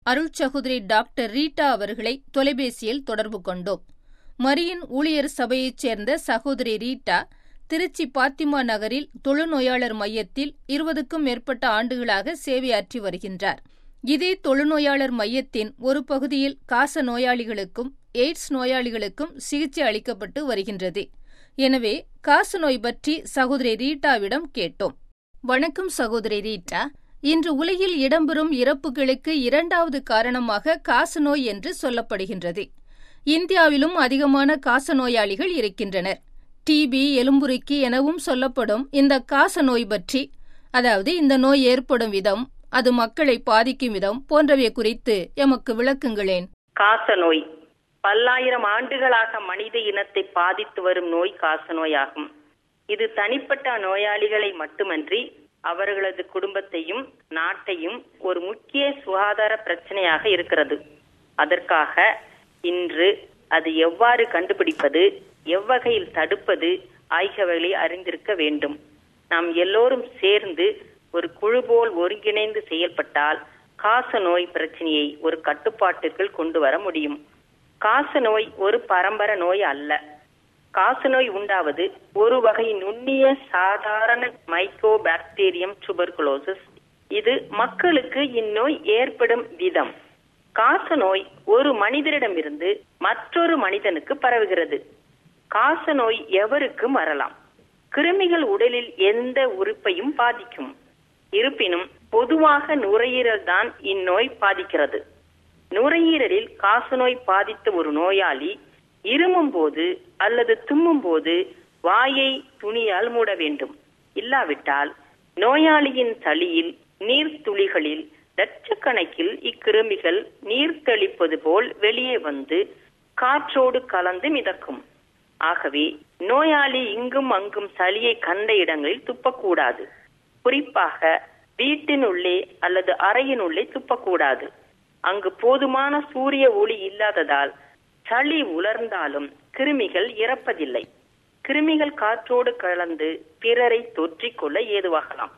அருள் சகோதரி doctor Rita அவர்களை தொலைபேசியில் தொடர்பு கொண்டோம் மரியின் ஊழியர் சபையைச் சேர்ந்த சகோதரி ரீட்டா திருச்சி பாத்திமா நகரில் தொழுநோயாளர் மையத்தில் இருபதுக்கும் மேற்பட்ட ஆண்டுகளாக சேவையாற்றி வருகின்றார் இதே தொழுநோயாளர் மையத்தின் ஒரு பகுதியில் காச நோயாளிகளுக்கும் எய்ட்ஸ் நோயாளிகளுக்கும் சிகிச்சை அளிக்கப்பட்டு வருகின்றது எனவே காச நோய் பற்றி சகோதரி ரீட்டாவிடம் கேட்டோம் வணக்கம் சகோதரி ரீட்டா இன்று உலகில் இடம்பெறும் இறப்புகளுக்கு இரண்டாவது காரணமாக காசநோய் என்று சொல்லப்படுகின்றது இந்தியாவிலும் அதிகமான காச நோயாளிகள் இருக்கின்றனர் டிபி எலும்புருக்கி எனவும் சொல்லப்படும் இந்த காச நோய் பற்றி அதாவது இந்த நோய் ஏற்படும் விதம் அது மக்களை பாதிக்கும் விதம் போன்றவை குறித்து எமக்கு விளக்குங்களேன் காச நோய் பல்லாயிரம் ஆண்டுகளாக மனித இனத்தை பாதித்து வரும் நோய் காச நோயாகும் இது தனிப்பட்ட நோயாளிகளை மட்டுமன்றி அவர்களது குடும்பத்தையும் நாட்டையும் ஒரு முக்கிய சுகாதார பிரச்சனையாக இருக்கிறது அதற்காக இன்று அது எவ்வாறு கண்டுபிடிப்பது எவ்வகையில் தடுப்பது ஆகியவைகளை அறிந்திருக்க வேண்டும் நாம் எல்லோரும் சேர்ந்து ஒரு குழு போல் ஒருங்கிணைந்து செயல்பட்டால் காச நோய் பிரச்சனையை ஒரு கட்டுப்பாட்டிற்குள் கொண்டு வர முடியும் காச நோய் ஒரு பரம்பர நோய் அல்ல காசநோய் உண்டாவது ஒரு வகை நுண்ணிய சாதாரண மைக்ரோ பாக்டீரியம் டுபர்குலோசிஸ் இது மக்களுக்கு இந்நோய் ஏற்படும் விதம் காசநோய் ஒரு மனிதரிடமிருந்து மற்றொரு மனிதனுக்கு பரவுகிறது காசநோய் எவருக்கும் வரலாம் கிருமிகள் உடலில் எந்த உறுப்பையும் பாதிக்கும் இருப்பினும் பொதுவாக நுரையீரல் தான் இந்நோய் பாதிக்கிறது நுரையீரலில் காசநோய் பாதித்த ஒரு நோயாளி இருமும் போது அல்லது தும்மும் போது வாயை துணியால் மூட வேண்டும் இல்லாவிட்டால் நோயாளியின் சளியில் நீர்த்துளிகளில் லட்சக்கணக்கில் இக்கிருமிகள் நீர் தெளிப்பது போல் வெளியே வந்து காற்றோடு கலந்து மிதக்கும் ஆகவே நோயாளி இங்கும் அங்கும் சளியை கண்ட இடங்களில் துப்பக்கூடாது குறிப்பாக வீட்டினுள்ளே அல்லது அறையினுள்ளே துப்பக்கூடாது அங்கு போதுமான சூரிய ஒளி இல்லாததால் சளி உலர்ந்தாலும் கிருமிகள் இறப்பதில்லை கிருமிகள் காற்றோடு கலந்து பிறரை தொற்றிக்கொள்ள ஏதுவாகலாம்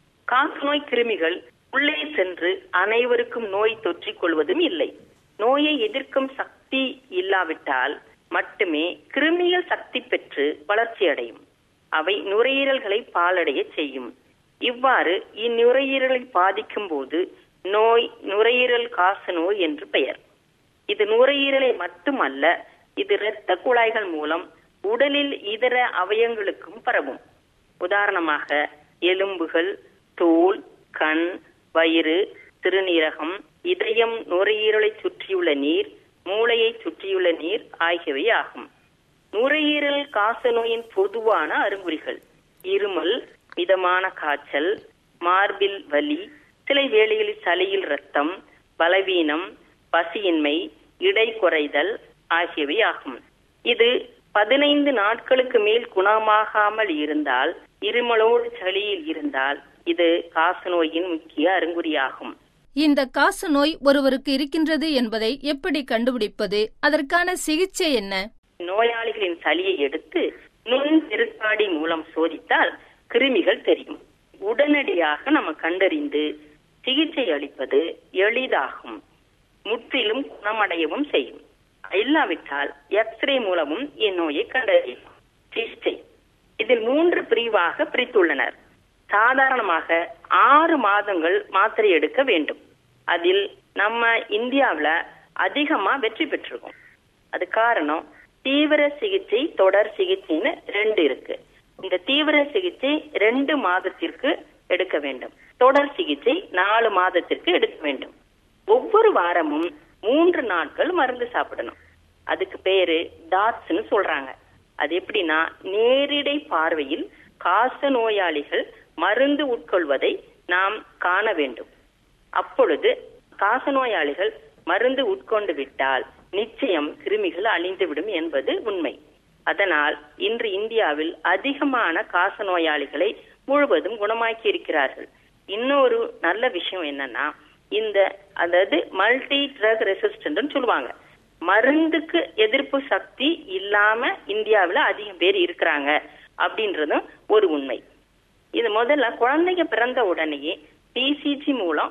காசநோய் கிருமிகள் உள்ளே சென்று அனைவருக்கும் நோய் தொற்றிக் கொள்வதும் இல்லை நோயை எதிர்க்கும் சக்தி இல்லாவிட்டால் மட்டுமே கிருமிகள் சக்தி பெற்று வளர்ச்சியடையும் அவை நுரையீரல்களை பாலடைய செய்யும் இவ்வாறு இந்நுரையீரலை பாதிக்கும் போது நோய் நுரையீரல் காச நோய் என்று பெயர் இது நுரையீரலை மட்டுமல்ல இது இரத்த குழாய்கள் மூலம் உடலில் இதர அவயங்களுக்கும் பரவும் உதாரணமாக எலும்புகள் தோல் கண் வயிறு சிறுநீரகம் இதயம் நுரையீரலை சுற்றியுள்ள நீர் மூளையை சுற்றியுள்ள நீர் ஆகியவை ஆகும் நுரையீரல் காச நோயின் பொதுவான அறிகுறிகள் இருமல் மிதமான காய்ச்சல் மார்பில் வலி சில வேளைகளில் சளியில் ரத்தம் பலவீனம் பசியின்மை இடை குறைதல் ஆகியவை ஆகும் இது பதினைந்து நாட்களுக்கு மேல் குணமாகாமல் இருந்தால் இருமலோடு சளியில் இருந்தால் இது காசநோயின் முக்கிய அறிகுறியாகும் இந்த காச நோய் ஒருவருக்கு இருக்கின்றது என்பதை எப்படி கண்டுபிடிப்பது அதற்கான சிகிச்சை என்ன நோயாளிகளின் சளியை எடுத்து நுண் பெருக்காடி மூலம் சோதித்தால் கிருமிகள் தெரியும் உடனடியாக நம்ம கண்டறிந்து சிகிச்சை அளிப்பது எளிதாகும் முற்றிலும் குணமடையவும் செய்யும் இல்லாவிட்டால் எக்ஸ்ரே மூலமும் இந்நோயை கண்டறியலாம் சிகிச்சை இதில் மூன்று பிரிவாக பிரித்துள்ளனர் சாதாரணமாக ஆறு மாதங்கள் மாத்திரை எடுக்க வேண்டும் அதில் நம்ம இந்தியாவுல அதிகமா வெற்றி பெற்றிருக்கோம் அது காரணம் தீவிர சிகிச்சை தொடர் சிகிச்சைன்னு ரெண்டு இருக்கு இந்த தீவிர சிகிச்சை ரெண்டு மாதத்திற்கு எடுக்க வேண்டும் தொடர் சிகிச்சை நாலு மாதத்திற்கு எடுக்க வேண்டும் ஒவ்வொரு வாரமும் மூன்று நாட்கள் மருந்து சாப்பிடணும் அதுக்கு பேரு டாட்ஸ்னு சொல்றாங்க அது எப்படின்னா நேரிடை பார்வையில் காச நோயாளிகள் மருந்து உட்கொள்வதை நாம் காண வேண்டும் அப்பொழுது காச நோயாளிகள் மருந்து உட்கொண்டு விட்டால் நிச்சயம் கிருமிகள் அழிந்துவிடும் என்பது உண்மை அதனால் இன்று இந்தியாவில் அதிகமான காச நோயாளிகளை முழுவதும் குணமாக்கி இருக்கிறார்கள் இன்னொரு நல்ல விஷயம் என்னன்னா இந்த அதாவது மல்டி ட்ரக் ரெசிஸ்டன்ட் சொல்லுவாங்க மருந்துக்கு எதிர்ப்பு சக்தி இல்லாம இந்தியாவில் அதிகம் பேர் இருக்கிறாங்க அப்படின்றதும் ஒரு உண்மை இது முதல்ல குழந்தைங்க பிறந்த உடனேயே டிசிஜி மூலம்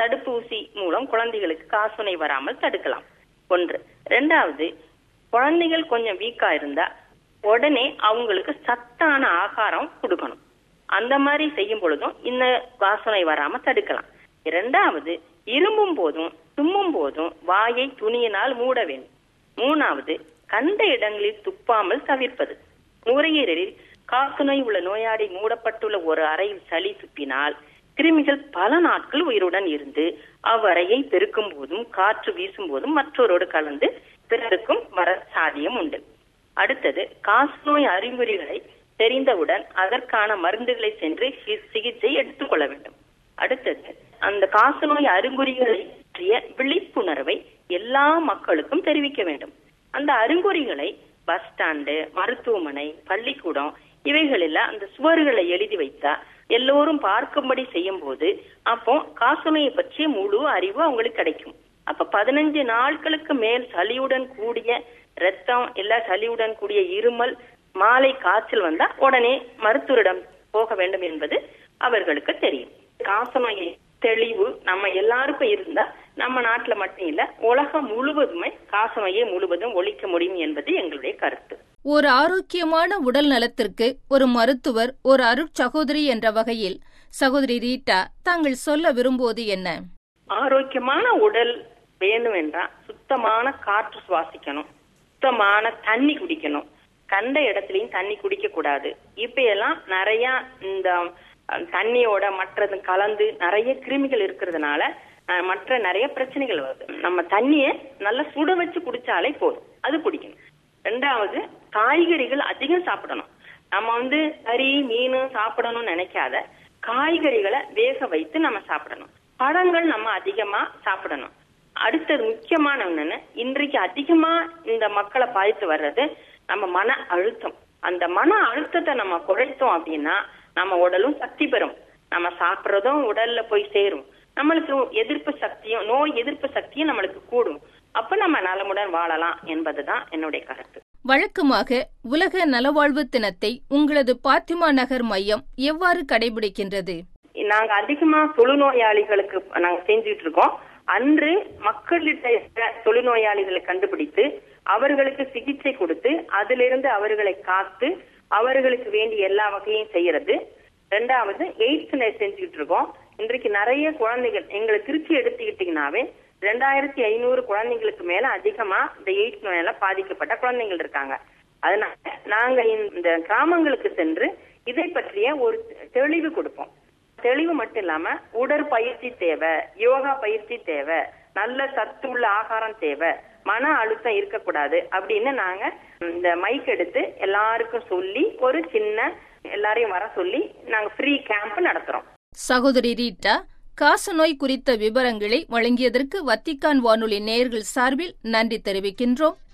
தடுப்பூசி மூலம் குழந்தைகளுக்கு காசநோய் வராமல் தடுக்கலாம் ஒன்று ரெண்டாவது குழந்தைகள் கொஞ்சம் வீக்கா இருந்தா உடனே அவங்களுக்கு சத்தான ஆகாரம் கொடுக்கணும் அந்த மாதிரி செய்யும் பொழுதும் இந்த காசநோய் வராம தடுக்கலாம் இரண்டாவது இருமும் போதும் தும்மும் போதும் வாயை துணியினால் மூட வேண்டும் மூணாவது கண்ட இடங்களில் துப்பாமல் தவிர்ப்பது நுரையீரலில் காசநோய் உள்ள நோயாளி மூடப்பட்டுள்ள ஒரு அறையில் சளி துப்பினால் கிருமிகள் பல நாட்கள் உயிருடன் இருந்து அவ்வறையை பெருக்கும் போதும் காற்று வீசும் போதும் மற்றொரோடு கலந்து பிறருக்கும் வர சாத்தியம் உண்டு அடுத்தது காசநோய் அறிகுறிகளை தெரிந்தவுடன் அதற்கான மருந்துகளை சென்று சிகிச்சை எடுத்துக்கொள்ள வேண்டும் அடுத்தது அந்த காசநோய் அறிகுறிகளை பற்றிய விழிப்புணர்வை எல்லா மக்களுக்கும் தெரிவிக்க வேண்டும் அந்த அறிகுறிகளை பஸ் ஸ்டாண்டு மருத்துவமனை பள்ளிக்கூடம் இவைகளில் அந்த சுவர்களை எழுதி வைத்தா எல்லோரும் பார்க்கும்படி செய்யும் போது அப்போ காசநோயை பற்றிய முழு அறிவு அவங்களுக்கு கிடைக்கும் அப்ப பதினஞ்சு நாட்களுக்கு மேல் சளியுடன் கூடிய ரத்தம் இல்ல சளியுடன் கூடிய இருமல் மாலை காய்ச்சல் வந்தா உடனே மருத்துவரிடம் போக வேண்டும் என்பது அவர்களுக்கு தெரியும் காசநோயை தெளிவு நம்ம எல்லாருக்கும் இருந்தா நம்ம நாட்டுல மட்டும் இல்ல உலகம் முழுவதுமே காசநோயை முழுவதும் ஒழிக்க முடியும் என்பது எங்களுடைய கருத்து ஒரு ஆரோக்கியமான உடல் நலத்திற்கு ஒரு மருத்துவர் ஒரு அருட்சகோதரி என்ற வகையில் சகோதரி ரீட்டா தாங்கள் சொல்ல விரும்புவது என்ன ஆரோக்கியமான உடல் வேண்டும் என்றால் சுத்தமான காற்று சுவாசிக்கணும் சுத்தமான தண்ணி குடிக்கணும் கண்ட இடத்துலயும் தண்ணி குடிக்க கூடாது இப்ப எல்லாம் நிறைய இந்த தண்ணியோட மற்றது கலந்து நிறைய கிருமிகள் இருக்கிறதுனால மற்ற நிறைய பிரச்சனைகள் வருது நம்ம தண்ணிய நல்லா சுட வச்சு குடிச்சாலே போதும் அது குடிக்கணும் ரெண்டாவது காய்கறிகள் அதிகம் சாப்பிடணும் நம்ம வந்து கறி மீன் சாப்பிடணும்னு நினைக்காத காய்கறிகளை வேக வைத்து நம்ம சாப்பிடணும் பழங்கள் நம்ம அதிகமா சாப்பிடணும் அடுத்தது முக்கியமான என்னன்னு இன்றைக்கு அதிகமா இந்த மக்களை பாதித்து வர்றது நம்ம மன அழுத்தம் அந்த மன அழுத்தத்தை நம்ம குறைத்தோம் அப்படின்னா நம்ம உடலும் சக்தி பெறும் நம்ம சாப்பிட்றதும் உடல்ல போய் சேரும் நம்மளுக்கு எதிர்ப்பு சக்தியும் நோய் எதிர்ப்பு சக்தியும் நம்மளுக்கு கூடும் அப்ப நம்ம நலமுடன் வாழலாம் என்பதுதான் என்னுடைய கருத்து வழக்கமாக உலக நலவாழ்வு தினத்தை உங்களது பாத்திமா நகர் மையம் எவ்வாறு கடைபிடிக்கின்றது நாங்க அதிகமா தொழுநோயாளிகளுக்கு நாங்க செஞ்சுட்டு இருக்கோம் அன்று மக்களிட்ட தொழுநோயாளிகளை கண்டுபிடித்து அவர்களுக்கு சிகிச்சை கொடுத்து அதிலிருந்து அவர்களை காத்து அவர்களுக்கு வேண்டிய எல்லா வகையும் செய்யறது ரெண்டாவது எய்ட்ஸ் செஞ்சுக்கிட்டு இருக்கோம் இன்றைக்கு நிறைய குழந்தைகள் எங்களை திருச்சி எடுத்துக்கிட்டீங்கன்னாவே ரெண்டாயிரத்தி ஐநூறு குழந்தைங்களுக்கு மேல அதிகமா இந்த எய்ட்ஸ் நோயால பாதிக்கப்பட்ட குழந்தைகள் இருக்காங்க அதனால நாங்க இந்த கிராமங்களுக்கு சென்று இதை பற்றிய ஒரு தெளிவு கொடுப்போம் தெளிவு மட்டும் இல்லாம உடற்பயிற்சி தேவை யோகா பயிற்சி தேவை நல்ல சத்துள்ள ஆகாரம் தேவை மன அழுத்தம் இருக்கக்கூடாது அப்படின்னு நாங்க இந்த மைக் எடுத்து எல்லாருக்கும் சொல்லி ஒரு சின்ன எல்லாரையும் வர சொல்லி நாங்க ஃப்ரீ கேம்ப் நடத்துறோம் சகோதரி ரீட்டா காசநோய் குறித்த விவரங்களை வழங்கியதற்கு வத்திக்கான் வானொலி நேயர்கள் சார்பில் நன்றி தெரிவிக்கின்றோம்